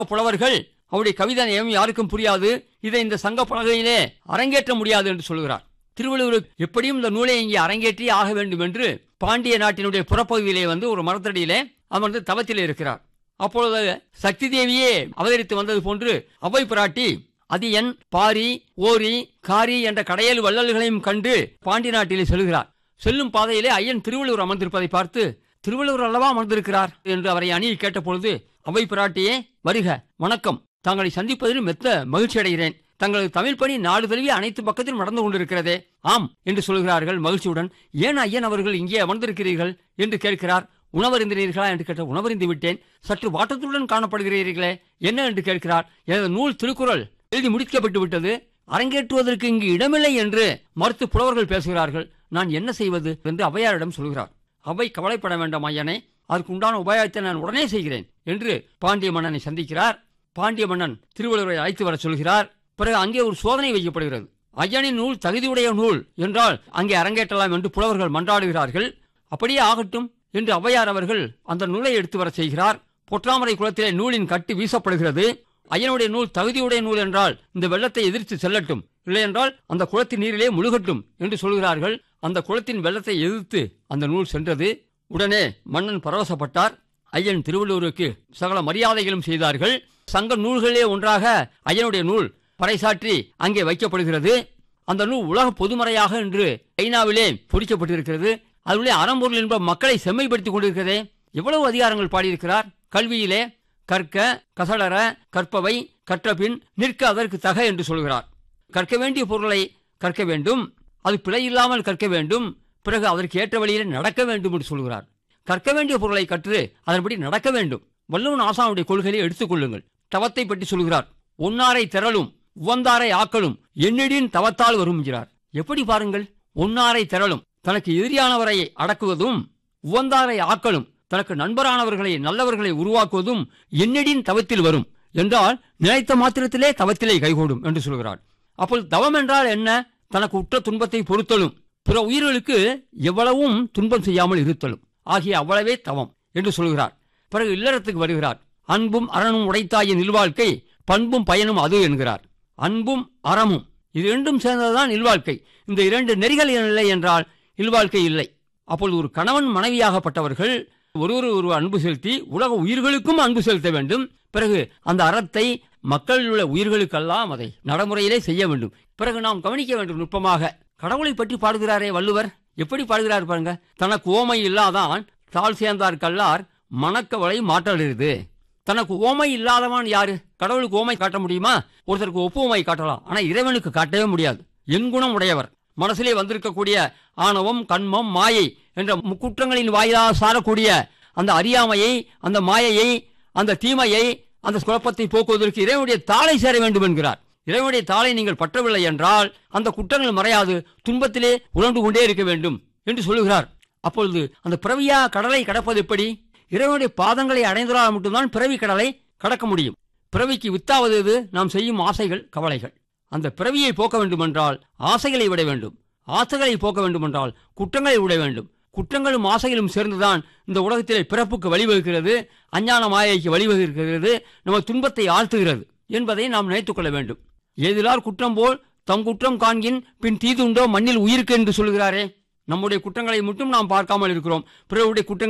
புலவர்கள் அவருடைய கவிதை நயம் யாருக்கும் புரியாது இதை இந்த சங்க பலகையிலே அரங்கேற்ற முடியாது என்று சொல்கிறார் திருவள்ளுவர் எப்படியும் இந்த நூலை இங்கே அரங்கேற்றி ஆக வேண்டும் என்று பாண்டிய நாட்டினுடைய புறப்பகுதியிலே வந்து ஒரு மரத்தடியிலே அமர்ந்து தவத்திலே இருக்கிறார் அப்பொழுது சக்தி தேவியே அவதரித்து வந்தது போன்று அவை பிராட்டி அதியன் பாரி ஓரி காரி என்ற கடையல் வள்ளல்களையும் கண்டு பாண்டிய நாட்டிலே செல்கிறார் செல்லும் பாதையிலே ஐயன் திருவள்ளுவர் அமர்ந்திருப்பதை பார்த்து திருவள்ளுவர் அல்லவா அமர்ந்திருக்கிறார் என்று அவரை அணியில் கேட்டபொழுது அவை பிராட்டியே வருக வணக்கம் தங்களை சந்திப்பதில் மெத்த மகிழ்ச்சி அடைகிறேன் தங்களது தமிழ் பணி நாடு தழுவி அனைத்து பக்கத்திலும் நடந்து கொண்டிருக்கிறதே ஆம் என்று சொல்கிறார்கள் மகிழ்ச்சியுடன் ஏன் ஐயன் அவர்கள் இங்கே அமர்ந்திருக்கிறீர்கள் என்று கேட்கிறார் உணவருந்தினீர்களா என்று கேட்ட உணவறிந்து விட்டேன் சற்று வாட்டத்துடன் காணப்படுகிறீர்களே என்ன என்று கேட்கிறார் எனது நூல் திருக்குறள் எழுதி முடிக்கப்பட்டு விட்டது அரங்கேற்றுவதற்கு இங்கு இடமில்லை என்று மறுத்து புலவர்கள் பேசுகிறார்கள் நான் என்ன செய்வது என்று அவையாரிடம் சொல்கிறார் அவை கவலைப்பட வேண்டாம் ஐயனே அதற்கு உண்டான உபாயத்தை நான் உடனே செய்கிறேன் என்று பாண்டிய மன்னனை சந்திக்கிறார் பாண்டிய மன்னன் திருவள்ளுவரை அழைத்து வர சொல்கிறார் பிறகு அங்கே ஒரு சோதனை வைக்கப்படுகிறது ஐயனின் நூல் தகுதியுடைய நூல் என்றால் அங்கே அரங்கேற்றலாம் என்று புலவர்கள் மன்றாடுகிறார்கள் அப்படியே ஆகட்டும் என்று ஔவையார் அவர்கள் அந்த நூலை எடுத்து வர செய்கிறார் பொற்றாமரை குளத்திலே நூலின் கட்டு வீசப்படுகிறது ஐயனுடைய நூல் தகுதியுடைய நூல் என்றால் இந்த வெள்ளத்தை எதிர்த்து செல்லட்டும் இல்லையென்றால் அந்த குளத்தின் நீரிலே முழுகட்டும் என்று சொல்கிறார்கள் அந்த குளத்தின் வெள்ளத்தை எதிர்த்து அந்த நூல் சென்றது உடனே மன்னன் பரவசப்பட்டார் ஐயன் திருவள்ளுவருக்கு சகல மரியாதைகளும் செய்தார்கள் சங்க நூல்களிலே ஒன்றாக ஐயனுடைய நூல் பறைசாற்றி அங்கே வைக்கப்படுகிறது அந்த நூல் உலக பொதுமறையாக என்று ஐநாவிலே பொறிக்கப்பட்டிருக்கிறது அதிலே அறம்பொருள் என்ப மக்களை செம்மைப்படுத்திக் கொண்டிருக்கிறதே எவ்வளவு அதிகாரங்கள் பாடியிருக்கிறார் கல்வியிலே கற்க கசடர கற்பவை கற்றபின் நிற்க அதற்கு தக என்று சொல்கிறார் கற்க வேண்டிய பொருளை கற்க வேண்டும் அது பிழை இல்லாமல் கற்க வேண்டும் பிறகு அதற்கு ஏற்ற வழியில் நடக்க வேண்டும் என்று சொல்கிறார் கற்க வேண்டிய பொருளை கற்று அதன்படி நடக்க வேண்டும் வல்லவன் ஆசானுடைய கொள்கையை எடுத்துக் கொள்ளுங்கள் தவத்தை பற்றி சொல்கிறார் ஒன்னாரை திரளும் உவந்தாரை ஆக்கலும் என்னிடின் தவத்தால் வரும் என்கிறார் எப்படி பாருங்கள் ஒன்னாரை திரளும் தனக்கு எதிரியானவரை அடக்குவதும் உவந்தாரை ஆக்கலும் தனக்கு நண்பரானவர்களை நல்லவர்களை உருவாக்குவதும் என்னடின் தவத்தில் வரும் என்றால் நினைத்த மாத்திரத்திலே தவத்திலே கைகூடும் என்று சொல்கிறார் அப்போது தவம் என்றால் என்ன தனக்கு உற்ற துன்பத்தை பொறுத்தலும் பிற உயிர்களுக்கு எவ்வளவும் துன்பம் செய்யாமல் இருத்தலும் ஆகிய அவ்வளவே தவம் என்று சொல்கிறார் பிறகு இல்லறத்துக்கு வருகிறார் அன்பும் அறனும் உடைத்தாயின் இல்வாழ்க்கை பண்பும் பயனும் அது என்கிறார் அன்பும் அறமும் இது இரண்டும் சேர்ந்ததுதான் இல்வாழ்க்கை இந்த இரண்டு நெறிகள் இல்லை என்றால் இல்வாழ்க்கை இல்லை அப்பொழுது ஒரு கணவன் மனைவியாகப்பட்டவர்கள் ஒருவர் ஒரு அன்பு செலுத்தி உலக உயிர்களுக்கும் அன்பு செலுத்த வேண்டும் பிறகு அந்த அறத்தை மக்களில் உள்ள உயிர்களுக்கெல்லாம் அதை நடைமுறையிலே செய்ய வேண்டும் பிறகு நாம் கவனிக்க வேண்டும் நுட்பமாக கடவுளை பற்றி பாடுகிறாரே வள்ளுவர் எப்படி பாடுகிறார் பாருங்க தனக்கு ஓமை இல்லாதான் தாழ் சேர்ந்தார் கல்லார் மணக்கவளை மாற்றலிருது தனக்கு ஓமை இல்லாதவன் யாரு கடவுளுக்கு ஓமை காட்ட முடியுமா ஒருத்தருக்கு ஒப்புமை காட்டலாம் ஆனா இறைவனுக்கு காட்டவே முடியாது என் குணம் உடையவர் மனசிலே வந்திருக்கக்கூடிய ஆணவம் கண்மம் மாயை என்ற முக்குற்றங்களின் வாயிலாக சாரக்கூடிய அந்த அறியாமையை அந்த மாயையை அந்த தீமையை அந்த குழப்பத்தை போக்குவதற்கு இறைவனுடைய தாளை சேர வேண்டும் என்கிறார் இறைவனுடைய தாளை நீங்கள் பற்றவில்லை என்றால் அந்த குற்றங்கள் மறையாது துன்பத்திலே உழண்டு கொண்டே இருக்க வேண்டும் என்று சொல்லுகிறார் அப்பொழுது அந்த பிறவியா கடலை கடப்பது எப்படி இறைவனுடைய பாதங்களை அடைந்ததால் மட்டும்தான் பிறவி கடலை கடக்க முடியும் பிறவிக்கு வித்தாவது எது நாம் செய்யும் ஆசைகள் கவலைகள் அந்த பிறவியை போக்க வேண்டுமென்றால் ஆசைகளை விட வேண்டும் ஆசைகளை போக்க வேண்டுமென்றால் குற்றங்களை விட வேண்டும் குற்றங்களும் ஆசைகளும் சேர்ந்துதான் இந்த உலகத்திலே பிறப்புக்கு வழிவகுக்கிறது அஞ்ஞான மாயைக்கு வழிவகுக்கிறது நம்ம துன்பத்தை ஆழ்த்துகிறது என்பதை நாம் நினைத்துக் கொள்ள வேண்டும் எதிலார் குற்றம் போல் தம் குற்றம் காண்கின் பின் தீதுண்டோ மண்ணில் உயிருக்கு என்று சொல்கிறாரே நம்முடைய குற்றங்களை மட்டும் நாம் பார்க்காமல் இருக்கிறோம் பிறருடைய குற்றங்கள்